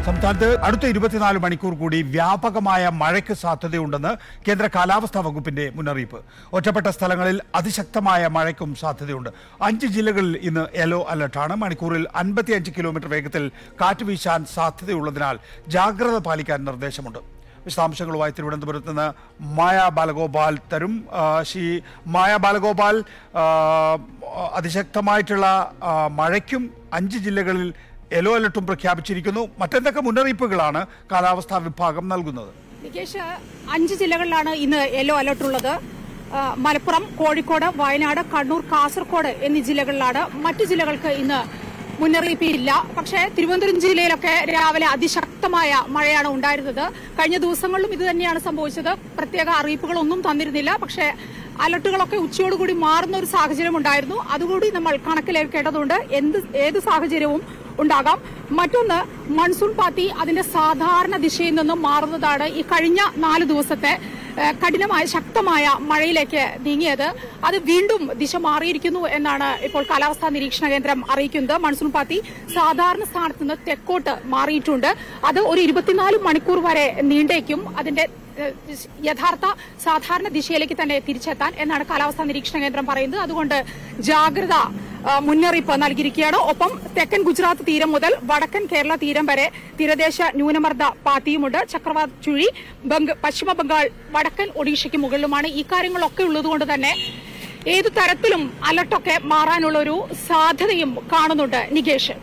സംസ്ഥാനത്ത് അടുത്ത ഇരുപത്തിനാല് മണിക്കൂർ കൂടി വ്യാപകമായ മഴയ്ക്ക് സാധ്യതയുണ്ടെന്ന് കേന്ദ്ര കാലാവസ്ഥാ വകുപ്പിന്റെ മുന്നറിയിപ്പ് ഒറ്റപ്പെട്ട സ്ഥലങ്ങളിൽ അതിശക്തമായ മഴയ്ക്കും സാധ്യതയുണ്ട് അഞ്ച് ജില്ലകളിൽ ഇന്ന് യെല്ലോ അലർട്ടാണ് മണിക്കൂറിൽ അൻപത്തിയഞ്ച് കിലോമീറ്റർ വേഗത്തിൽ കാറ്റ് വീശാൻ സാധ്യതയുള്ളതിനാൽ ജാഗ്രത പാലിക്കാൻ നിർദ്ദേശമുണ്ട് വിശദാംശങ്ങളുമായി തിരുവനന്തപുരത്ത് നിന്ന് മായ ബാലഗോപാൽ തരും ആ, ശ്രീ മായ ബാലഗോപാൽ ആ, അതിശക്തമായിട്ടുള്ള ആ, മഴയ്ക്കും അഞ്ച് ജില്ലകളിൽ യെല്ലോ അലർട്ടും പ്രഖ്യാപിച്ചിരിക്കുന്നു മറ്റെന്തൊക്കെ മുന്നറിയിപ്പുകളാണ് കാലാവസ്ഥാ വിഭാഗം നൽകുന്നത് നികേഷ് അഞ്ച് ജില്ലകളിലാണ് ഇന്ന് യെല്ലോ അലർട്ട് ഉള്ളത് ആ, മലപ്പുറം കോഴിക്കോട് വയനാട് കണ്ണൂർ കാസർഗോഡ് എന്നീ ജില്ലകളിലാണ് മറ്റു ജില്ലകൾക്ക് ഇന്ന് മുന്നറിയിപ്പ് ഇല്ല പക്ഷേ തിരുവനന്തപുരം ജില്ലയിലൊക്കെ രാവിലെ അതിശക്തമായ മഴയാണ് ഉണ്ടായിരുന്നത് കഴിഞ്ഞ ദിവസങ്ങളിലും ഇത് തന്നെയാണ് സംഭവിച്ചത് പ്രത്യേക അറിയിപ്പുകളൊന്നും തന്നിരുന്നില്ല പക്ഷേ അലർട്ടുകളൊക്കെ ഉച്ചയോടുകൂടി മാറുന്ന ഒരു സാഹചര്യം ഉണ്ടായിരുന്നു അതുകൂടി നമ്മൾ കണക്കിലേക്കേണ്ടതുണ്ട് എന്ത് ഏത് സാഹചര്യവും ഉണ്ടാകാം മറ്റൊന്ന് മൺസൂൺ പാത്തി അതിന്റെ സാധാരണ ദിശയിൽ നിന്നും മാറുന്നതാണ് ഈ കഴിഞ്ഞ നാല് ദിവസത്തെ ഏഹ്, കഠിനമായ ശക്തമായ മഴയിലേക്ക് നീങ്ങിയത് അത് വീണ്ടും ദിശ മാറിയിരിക്കുന്നു എന്നാണ് ഇപ്പോൾ കാലാവസ്ഥാ നിരീക്ഷണ കേന്ദ്രം അറിയിക്കുന്നത് മൺസൂൺ പാത്തി സാധാരണ സ്ഥാനത്ത് നിന്ന് തെക്കോട്ട് മാറിയിട്ടുണ്ട് അത് ഒരു ഇരുപത്തിനാല് മണിക്കൂർ വരെ നീണ്ടേക്കും അതിന്റെ ഏഹ്, യഥാർത്ഥ സാധാരണ ദിശയിലേക്ക് തന്നെ തിരിച്ചെത്താൻ എന്നാണ് കാലാവസ്ഥാ നിരീക്ഷണ കേന്ദ്രം പറയുന്നത് അതുകൊണ്ട് ജാഗ്രത ആ, മുന്നറിയിപ്പ് നൽകിയിരിക്കുകയാണ് ഒപ്പം തെക്കൻ ഗുജറാത്ത് തീരം മുതൽ വടക്കൻ കേരള തീരം വരെ തീരദേശ ന്യൂനമർദ്ദ പാത്തിയുമുണ്ട് ചക്രവാത ചുഴി ബംഗ പശ്ചിമ ബംഗാൾ വടക്കൻ ഒഡീഷയ്ക്ക് മുകളിലുമാണ് ഈ കാര്യങ്ങളൊക്കെ ഉള്ളതുകൊണ്ട് തന്നെ ഏതു തരത്തിലും അലർട്ടൊക്കെ മാറാനുള്ള ഒരു സാധ്യതയും കാണുന്നുണ്ട് നികേഷ്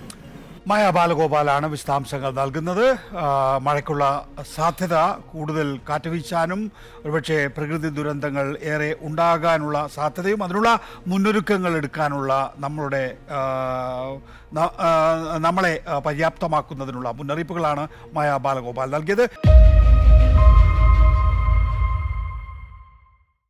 മായ ബാലഗോപാലാണ് വിശദാംശങ്ങൾ നൽകുന്നത് ആ, മഴയ്ക്കുള്ള സാധ്യത കൂടുതൽ കാറ്റ് വീശാനും ഒരുപക്ഷെ പ്രകൃതി ദുരന്തങ്ങൾ ഏറെ ഉണ്ടാകാനുള്ള സാധ്യതയും അതിനുള്ള മുന്നൊരുക്കങ്ങൾ എടുക്കാനുള്ള നമ്മളുടെ ആ, ന- ആ, നമ്മളെ ആ, പര്യാപ്തമാക്കുന്നതിനുള്ള മുന്നറിയിപ്പുകളാണ് മായ ബാലഗോപാൽ നൽകിയത്